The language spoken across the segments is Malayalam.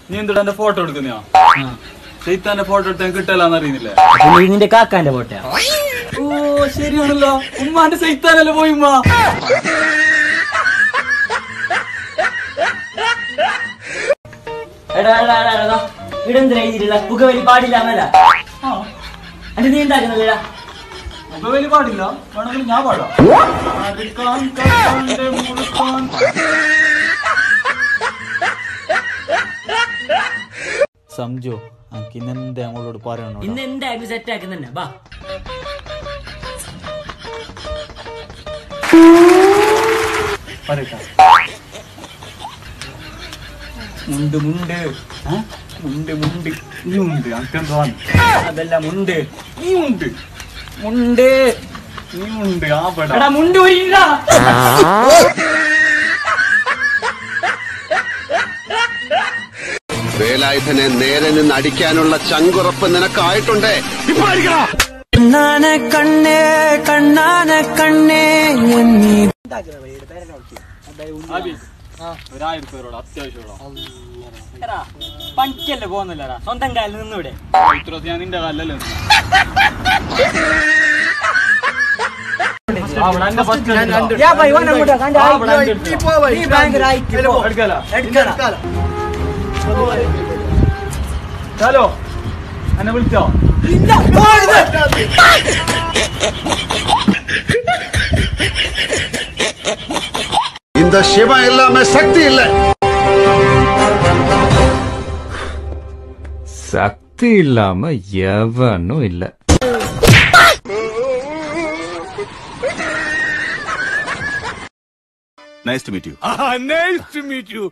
നീ എന്തിടാ എന്റെ ഫോട്ടോ എടുക്കുന്നയാ ചെയ്ത്താന്റെ ഫോട്ടോ എടുത്താൽ കിട്ടലാന്ന് അറിയുന്നില്ലേ അപ്പൊ നീ നിന്റെ കാക്കാന്റെ പോട്ടെ ഓ ശരിയാണല്ലോ ഉമ്മാന്റെ ചെയ്ത്താനല്ലേ പോയി ഉമ്മ എടാ എടാ എടാ എടാ ഇടെന്തിനാ ഇതിലുള്ള പുകവലി പാടില്ല എന്നല്ല അന്റെ നീ ഉണ്ടാക്കുന്നില്ലടാ അപ്പൊ വലിയ പാടില്ല വേണമെങ്കിൽ ഞാൻ പാടാം അടുക്കാൻ കക്കാന്റെ മുറുക്കാൻ. സംജോ എനിക്ക് ഇന്നെന്താ ഞങ്ങളോട് പറയണോ ഇന്ന് എന്തായാലും സെറ്റ് ആക്കുന്നെ ബാ പറയട്ടെ മുണ്ട് മുണ്ട് ഏ? മുണ്ട് മുണ്ട് നീ ഉണ്ട് അനക്കെന്തോ അതല്ല മുണ്ട് നീ ഉണ്ട് മുണ്ട് നീ ഉണ്ട് ആ പെടാ എടാ മുണ്ട് ഊരിയില്ല വേലായുധനെ നേരെ നിന്ന് അടിക്കാനുള്ള ചങ്കുറപ്പ് നിനക്കായിട്ടുണ്ട് ഇപ്പൊ അടിക്കണോ കണ്ണാന കണ്ണേ കണ്ണാന കണ്ണേ എന്നീ ആബി, ഒരായിരം പേരോട് അത്യാവശ്യമുള്ള എടാ പണിക്കല്ലേ പോകുന്നില്ലടാ സ്വന്തം കാലിൽ നിന്നൂടെ ഇത്ര ദിവസം ഞാൻ നിന്റെ കാലല്ലേ ഹലോ എന്നെ വിളിച്ചോ இந்த சிவம் இல்லாம சக்தி இல்லை சக்தி இல்லாம எவனும் இல்ல nice to meet you nice to meet you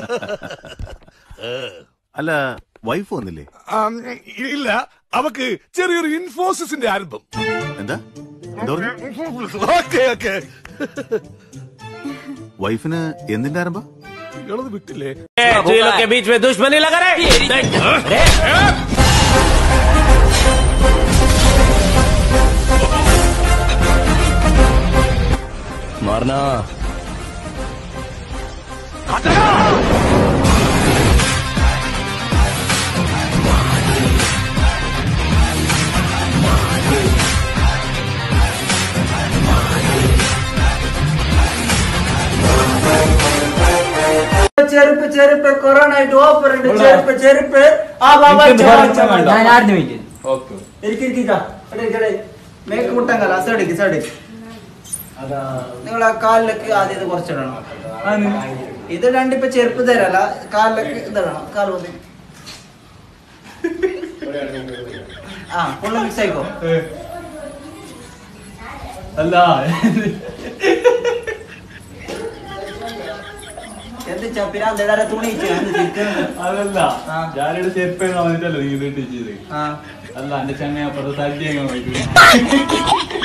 അല്ല വൈഫ് വന്നില്ലേ ഇല്ല അവക്ക് ചെറിയൊരു ഇൻഫോസിസിന്റെ ആരംഭം എന്താ എന്താ ഓക്കെ ഓക്കെ വൈഫിന് എന്തിന്റെ ആരംഭം ഇളത് വിട്ടില്ലേ ചെരുപ്പ് ചെരുപ്പ് കൊറോണ ആയിട്ട് ഓഫർ ഉണ്ട് ചെരുപ്പ് ചെരുപ്പ് ആ ബാബാ ഞാൻ ആടുന്ന് വെയിറ്റ് ഓക്കെ മേക്ക് മുട്ടങ്കല്ല സൈഡിക്ക് സൈഡിക്ക് നിങ്ങൾ ആ കാലിലേക്ക് ആദ്യം ഇത് കുറച്ചിടണം ഇത് രണ്ടിപ്പോ ചെരുപ്പ് തരല്ല കാലിലേക്ക് ഇതിടണം കാൽ മതി ആ ഫുള്ള് മിക്സ് ആയിക്കോ അല്ല എന്ത് ചപ്പിരാ എന്തിടാ തുണി അതല്ല ആ. ഞാനിവിടെ ചെരുപ്പ് വന്നിട്ടല്ലോ നീ ഇത് ചെയ്ത് ആ അല്ല എന്റെ ചങ്ങ അപ്പുറത്ത് തല്ലി അങ്ങ് പോയിട്ട്